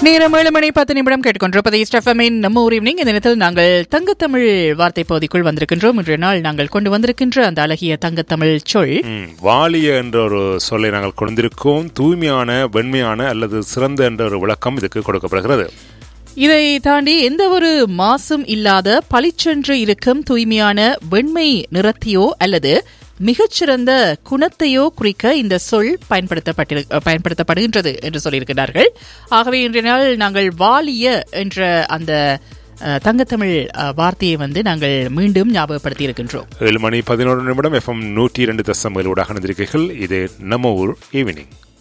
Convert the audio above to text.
நேரம் ஏழு மணி பத்து நிமிடம் கேட்டுக்கொண்டிருப்பது ஸ்டெஃபமின் நம்ம ஊர் ஈவினிங் இந்த நேரத்தில் நாங்கள் தங்கத்தமிழ் வார்த்தை பகுதிக்குள் வந்திருக்கின்றோம் இன்றைய நாள் நாங்கள் கொண்டு வந்திருக்கின்ற அந்த அழகிய தங்கத்தமிழ் சொல் ம், வாலிய என்ற ஒரு சொல்லை நாங்கள் கொண்டிருக்கோம் தூய்மையான வெண்மையான அல்லது சிறந்த என்ற ஒரு விளக்கம் இதுக்கு கொடுக்கப்படுகிறது இதை தாண்டி எந்த ஒரு மாசும் இல்லாத பளிச்சென்று இருக்கும் தூய்மையான வெண்மை நிறத்தையோ அல்லது மிகச்சிறந்த குணத்தையோ குறிக்க இந்த சொல் பயன்படுத்தப்பட்டிரு பயன்படுத்தப்படுகின்றது என்று சொல்லியிருக்கிறார்கள் ஆகவே இன்றைய நாள் நாங்கள் வாலிய என்ற அந்த அஹ், தங்கத்தமிழ் அஹ், வார்த்தையை வந்து நாங்கள் மீண்டும் ஞாபகப்படுத்தி இருக்கின்றோம் ஏழு மணி பதினோரு நிமிடம் எஃப்எம் நூற்றி இரண்டு தசம் ஏழு ஊடாக இணைந்திருக்கிறீர்கள் இது நம்ம ஊர் ஈவினிங்